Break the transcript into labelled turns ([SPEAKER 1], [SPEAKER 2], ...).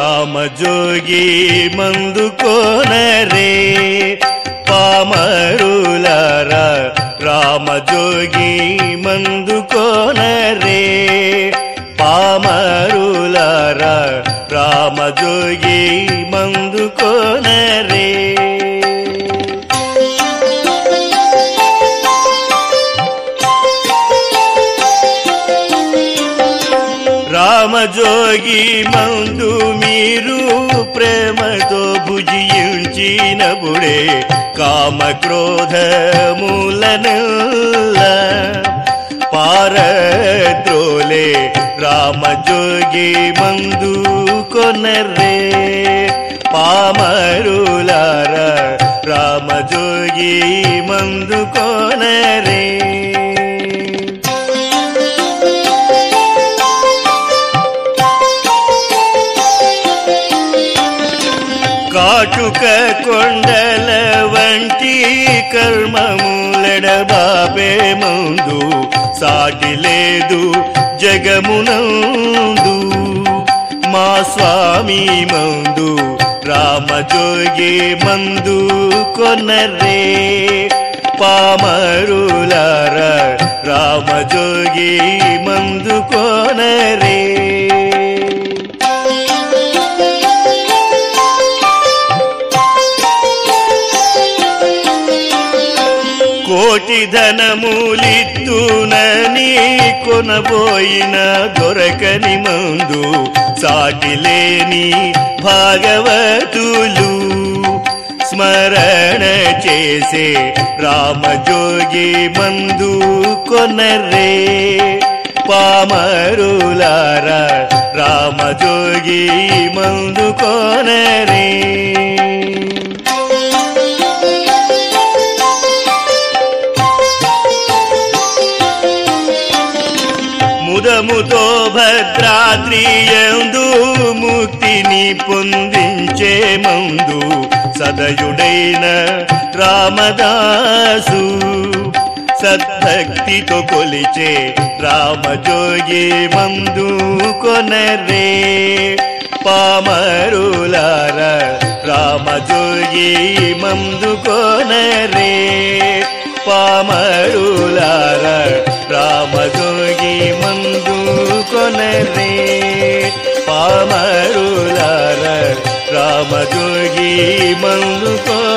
[SPEAKER 1] రామజోగి మందుకోనరే పామరులారా రామజోగి మందుకోనరే పామరులారా రామజోగి మందుకోనరే రామజోగి మందు మీరు ప్రేమతో భుజించినప్పుడే కామ క్రోధ మూలనల్ల పారద్రోలే రామజోగి మందు కొనర్రే పామరులార రామజోగి మందు కొనరే కాటుక కొండల వంటి కర్మములెడబాపే ముందు సాటి లేదు జగమునందు మా స్వామి మందు రామజోగి మందు కొనరే పామరులార రామజోగి మందు కొనరే కోటి ధనములిత్తునని కొనబోయిన దొరకని మందు సాటిలేని భాగవతులు స్మరణ చేసే రామజోగి మందు కొనరే పామరులారా రామజోగి మందు కొనరే ముదముతో భద్రాద్రియందు ముక్తిని పొందించే మందు సదయుడైన రామదాసు సద్భక్తితో కొలిచే రామజోగి మందు కొనరే పామరులార రామజోగి మందు కొనరే పామరులార రామజోగి మందు కొనరే పామరులార రామజోగి మందు కొనరే